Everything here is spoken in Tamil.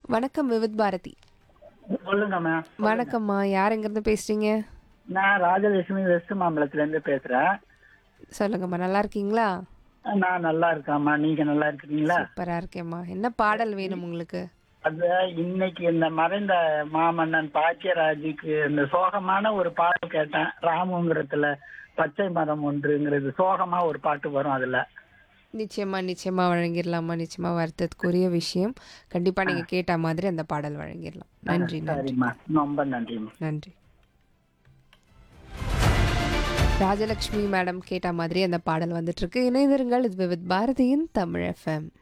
வணக்கம் விவித் பாரதி சொல்லுங்க மேம் வணக்கம்மா யார் எங்கேருந்து பேசுறீங்க நான் ராஜலட்சுமி வெஸ்ட் மாம்பலத்துல இருந்து பேசுறேன் சொல்லுங்கம்மா நல்லா இருக்கீங்களா நான் நல்லா இருக்கேம்மா நீங்க நல்லா இருக்கீங்களா சூப்பரா இருக்கேம்மா என்ன பாடல் வேணும் உங்களுக்கு அது இன்னைக்கு இந்த மறைந்த மாமன்னன் பாக்கியராஜுக்கு இந்த சோகமான ஒரு பாட்டு கேட்டேன் ராமுங்கிறதுல பச்சை மரம் ஒன்றுங்கிறது சோகமா ஒரு பாட்டு வரும் அதுல நிச்சயமா நிச்சயமா வழங்கிடலாமா நிச்சயமா வருத்தத்துக்குரிய விஷயம் கண்டிப்பா நீங்க கேட்ட மாதிரி அந்த பாடல் வழங்கிடலாம் நன்றி நன்றி சரிம்மா ரொம்ப நன்றிம்மா நன்றி ராஜலக்ஷ்மி மேடம் கேட்ட மாதிரி அந்த பாடல் வந்துட்டு இருக்கு இணைந்திருங்கள் இது வித் பாரதியின் தமிழ் எஃப்எம்